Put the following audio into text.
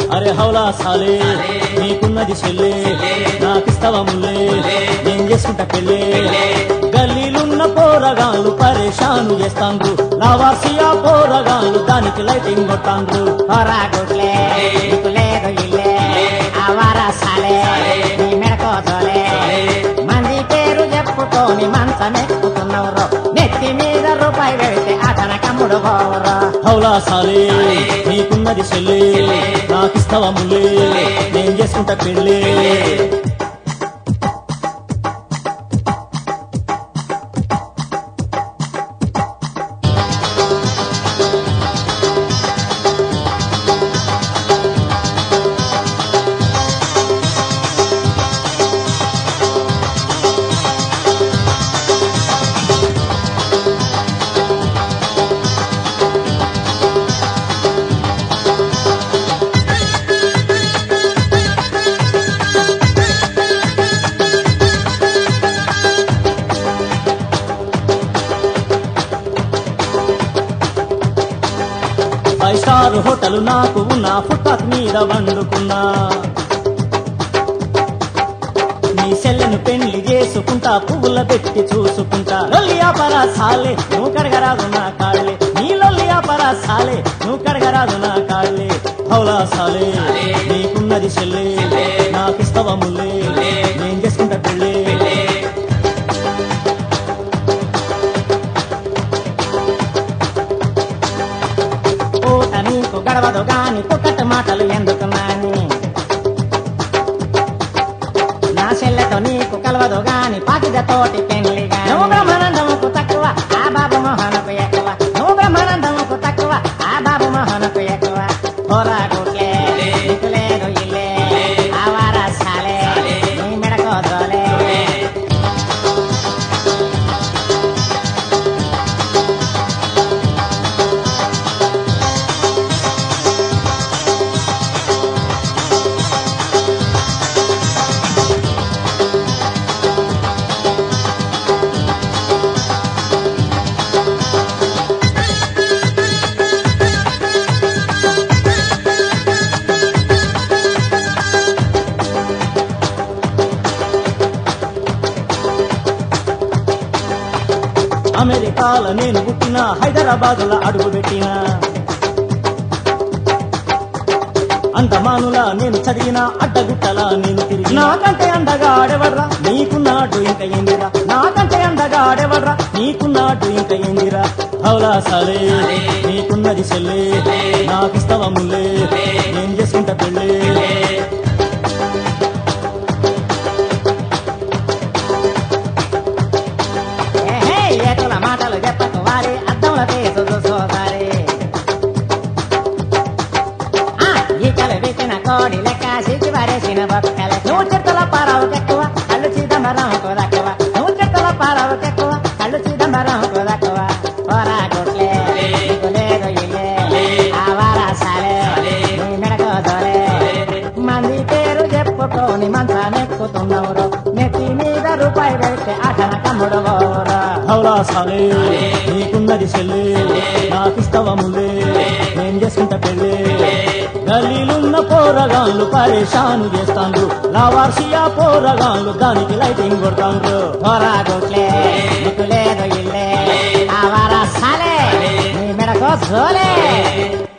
అరే హౌలా సాలే నీకున్నది చెల్లే నాకిస్తవా ముల్లే నేను చేసుకుంటా పెళ్ళే గల్లీలున్న పోరగాళ్ళు పరేషాను చేస్తాండ్రు లావాసియా పోరగాళ్ళు దానికి లైటింగ్ కొట్టాండ్రు పోరా గుట్లే నీకు లేదు ఇల్లే ఆవారా సాలే నీ మెడకోసలే మంది పేరు చెప్పుకొని మంచం ఎక్కుతున్నవరు నెత్తి మీద రూపాయి పెడితే అతన కమ్ముడు పోవరు హౌలా సాలే నీకున్నది చెల్లే నాకిస్తవా ముల్లే నేను చేసుకుంటా పెళ్ళే ఫైవ్ స్టార్ హోటల్ నాకు ఉన్న ఫుట్పాత్ మీద వండుకున్నా నీ సెల్లను పెళ్లి చేసుకుంటా పువ్వుల పెట్టి చూసుకుంటా లొల్లియాపరా సాలే నువ్వు కడగరాదు నా కాళ్ళే నీ లొల్లియాపరా సాలే నువ్వు కడగరాదు నా కాళ్ళే హౌలా సాలే నీకున్నది చెల్లే నాకిస్తవా ముల్లే నేను చేసుకుంటా పెళ్ళే పూట నీకు గడవదు గాని పుక్కట మాటలు ఎందుకు నాని నా చెల్లెతో నీకు కలవదు గాని పాకిద తోటి పెళ్లి నువ్వు బ్రహ్మానందముకు తక్కువ ఆ బాబు మోహనకు ఎక్కువ నువ్వు బ్రహ్మానందముకు తక్కువ ఆ బాబు మోహనకు ఎక్కువ పోరా గుట్లే నీకు లేదు ఇల్లే ఆవారా సాలే నీ మెడకోసలే అమెరికాలో నేను పుట్టిన హైదరాబాద్ లో అడుగు పెట్టిన అంతమానులా నేను చదివిన అడ్డగుట్టలా నేను తిరిగి నాకంటే అందగా ఆడేవడ్రా నీకున్నాడు ఇంకా ఏందిరా నాకంటే అందగా ఆడేవడ్రా నీకున్నాడు ఇంకా ఏందిరా హౌలా సాలే నీకున్నది చెల్లే నాకిస్తవా ముల్లే నేను చేసుకుంటా పెళ్ళే ఏహే, ఏతుల మాటలు చెప్పకు వారి అద్దంలో కేసు చూసోసారి ఆ, ఈకలు పెట్టిన కోడి లెక్క సిగ్గి పడేసిన బొక్కల నువ్వు చెత్తల పారావు ఎక్కువ కళ్ళు చిదంబరం కుదక్కువ నువ్వు చెత్తల పారావు ఎక్కువ కళ్ళు చిదంబరం కుదక్కువ పోరా గుట్లే నీకు లేదు ఇల్లే ఆవారా సాలే నీ మెడకోసలే మంది పేరు చెప్పుకొని మంచం ఎక్కుతున్నవరు నెత్తి మీద రూపాయి పెడితే అటన కమ్ముడు పోరా హౌలా సాలే నీకున్నది చెల్లే నాకిస్తవా ముల్లే నేను చేసుకుంటా పెళ్ళే గల్లీలున్న పోరగాళ్ళు పరేషాను చేస్తాండ్రు లావార్సియా పోరగాళ్ళు దానికి లైటింగ్ కొడతాండ్రు పోరా గుట్లే నీకు లేదు ఇల్లే ఆవారా సాలే నీ మెడకో సోలే